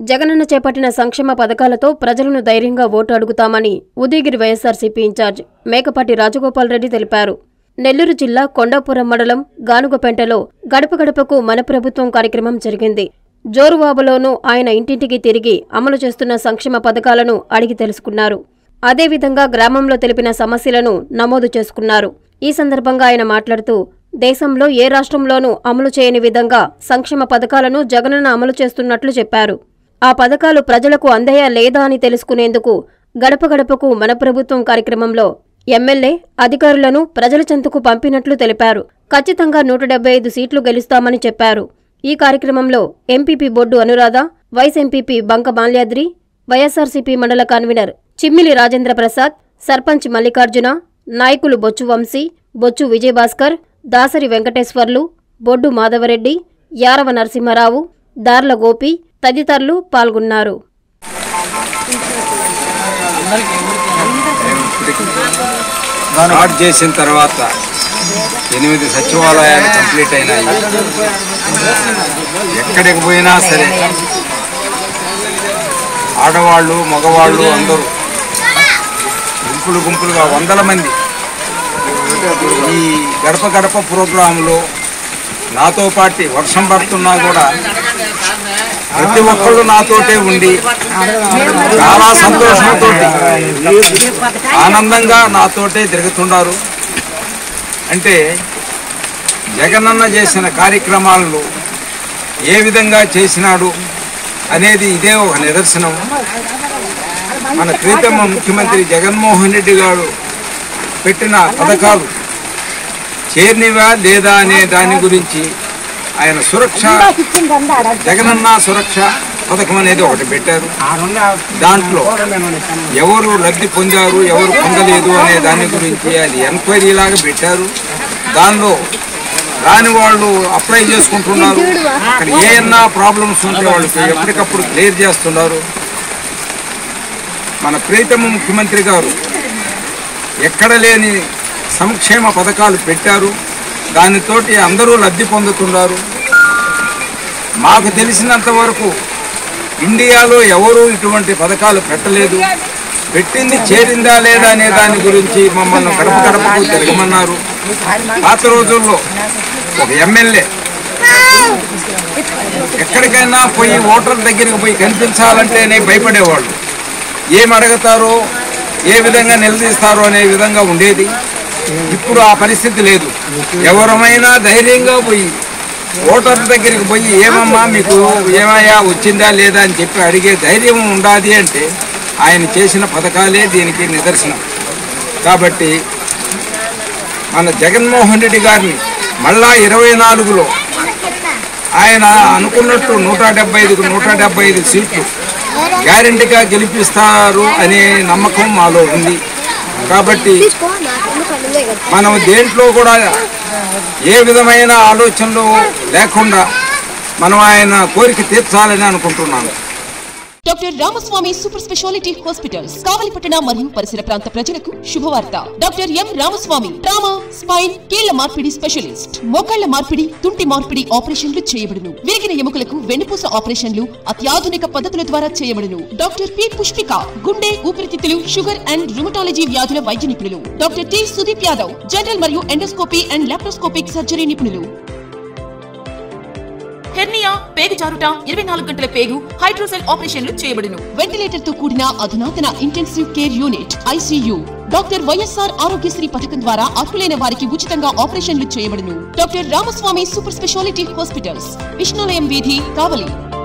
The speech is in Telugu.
జగనన్న చేపట్టిన సంక్షేమ పథకాలతో ప్రజలను ధైర్యంగా ఓటు అడుగుతామని ఉదయగిరి వైఎస్సార్సీపీ ఇన్ఛార్జ్ మేకపాటి రాజగోపాల్ రెడ్డి తెలిపారు నెల్లూరు జిల్లా కొండాపురం మండలం గానుగపెంటలో గడప గడపకు మన ప్రభుత్వం కార్యక్రమం జరిగింది జోరువాబలోనూ ఆయన ఇంటింటికి తిరిగి అమలు చేస్తున్న సంక్షేమ పథకాలను అడిగి తెలుసుకున్నారు అదేవిధంగా గ్రామంలో తెలిపిన సమస్యలను నమోదు చేసుకున్నారు ఈ సందర్భంగా ఆయన మాట్లాడుతూ దేశంలో ఏ రాష్ట్రంలోనూ అమలు చేయని విధంగా సంక్షేమ పథకాలను జగనన్న అమలు చేస్తున్నట్లు చెప్పారు ఆ పథకాలు ప్రజలకు అందాయా లేదా అని తెలుసుకునేందుకు గడప గడపకు మన ప్రభుత్వం కార్యక్రమంలో ఎమ్మెల్యే అధికారులను ప్రజల చెంతకు పంపినట్లు తెలిపారు ఖచ్చితంగా నూట డెబ్బై ఐదు సీట్లు గెలుస్తామని చెప్పారు ఈ కార్యక్రమంలో MPP Boddu Anuradha vice MPP Banka Malyadri YSRCP మండల కన్వీనర్ చిమ్మిలి రాజేంద్ర ప్రసాద్ సర్పంచ్ మల్లికార్జున నాయకులు బొచ్చు వంశీ బొచ్చు విజయభాస్కర్ దాసరి వెంకటేశ్వర్లు బొడ్డు మాధవరెడ్డి యారవ నరసింహారావు దార్ల గోపి తదితరులు పాల్గొన్నారు స్టార్ట్ చేసిన తర్వాత ఎనిమిది సచివాలయాలు కంప్లీట్ అయినాయి ఎక్కడికి పోయినా సరే ఆడవాళ్ళు మగవాళ్ళు అందరూ గుంపులు గుంపులుగా వందల మంది ఈ గడప గడప ప్రోగ్రాంలో నాతో పాటి వర్షం పడుతున్నా కూడా ప్రతి ఒక్కళ్ళు నాతోటే ఉండి చాలా సంతోషంతో ఆనందంగా నాతోటే తిరుగుతున్నారు అంటే జగనన్న చేసిన కార్యక్రమాలను ఏ విధంగా చేసినాడు అనేది ఇదే ఒక నిదర్శనం మన ప్రీతమ ముఖ్యమంత్రి జగన్మోహన్ రెడ్డి గారు పెట్టిన పథకాలు చేరినవా లేదా అనే దాని గురించి ఆయన సురక్ష జగనన్న సురక్ష పథకం అనేది ఒకటి పెట్టారు దాంట్లో ఎవరు లబ్ధి పొందారు ఎవరు పొందలేదు అనే దాని గురించి అది ఎంక్వైరీ లాగా పెట్టారు దానిలో రాని వాళ్ళు అప్లై చేసుకుంటున్నారు అక్కడ ఏమన్నా ప్రాబ్లమ్స్ ఉంటే వాళ్ళకి ఎప్పటికప్పుడు క్లియర్ చేస్తున్నారు మన ప్రీతమ ముఖ్యమంత్రి గారు ఎక్కడ లేని సంక్షేమ పథకాలు పెట్టారు దానితోటి అందరూ లబ్ధి పొందుతున్నారు మాకు తెలిసినంత వరకు ఇండియాలో ఎవరూ ఇటువంటి పథకాలు పెట్టలేదు పెట్టింది చేరిందా లేదా అనే దాని గురించి మమ్మల్ని గడప గడపకు తిరగమన్నారు పాత రోజుల్లో ఒక ఎమ్మెల్యే ఎక్కడికైనా పోయి ఓటర్ దగ్గరికి పోయి కనిపించాలంటేనే భయపడేవాళ్ళు ఏం అడుగుతారో ఏ విధంగా నిలదీస్తారో అనే విధంగా ఉండేది ఇప్పుడు ఆ పరిస్థితి లేదు ఎవరమైనా ధైర్యంగా పోయి ఓటర్ దగ్గరికి పోయి ఏమమ్మా మీకు ఏమయ్యా వచ్చిందా లేదా అని చెప్పి అడిగే ధైర్యం ఉండాలి అంటే ఆయన చేసిన పథకాలే దీనికి నిదర్శనం కాబట్టి మన జగన్మోహన్ రెడ్డి గారిని మళ్ళా ఇరవై నాలుగులో ఆయన అనుకున్నట్టు నూట డెబ్బై ఐదుకు నూట డెబ్బై ఐదు సీట్లు గ్యారంటీగా గెలిపిస్తారు అనే నమ్మకం మాలో ఉంది కాబట్టి మనం దేంట్లో కూడా ఏ విధమైన ఆలోచనలు లేకుండా మనం ఆయన కోరిక తీర్చాలని అనుకుంటున్నాను doctor Ramaswamy super speciality hospitals కావలిపట్టణ మరియు పరిసర ప్రాంత ప్రజలకు శుభవార్త doctor M Ramaswamy trauma spine కీళ్ల మార్పిడి స్పెషలిస్ట్ మోకాళ్ల మార్పిడి తుంటి మార్పిడి ఆపరేషన్లు చేయబడును విరిగిన ఎముకలకు వెన్నుపూస ఆపరేషన్లు అత్యాధునిక పద్ధతుల ద్వారా చేయబడును డాక్టర్ పి పుష్పిక గుండె ఊపిరితిత్తులు షుగర్ అండ్ రుమటాలజీ వ్యాధుల వైద్య నిపుణులు doctor T Sudeep Yadav general మరియు ఎండోస్కోపీ అండ్ లాప్రోస్కోపిక్ సర్జరీ నిపుణులు హెర్నియా పేగు జారుట ఇరవై నాలుగు గంటల పేగు హైడ్రోసెల్ ఆపరేషన్లు చేయబడును వెంటిలేటర్ తో కూడిన అధునాతన intensive care unit ICU doctor YSR Aarogyasri పథకం ద్వారా అర్హులైన వారికి ఉచితంగా ఆపరేషన్లు చేయబడును doctor Ramaswamy super speciality hospitals Vishnulayam వీధి కావలి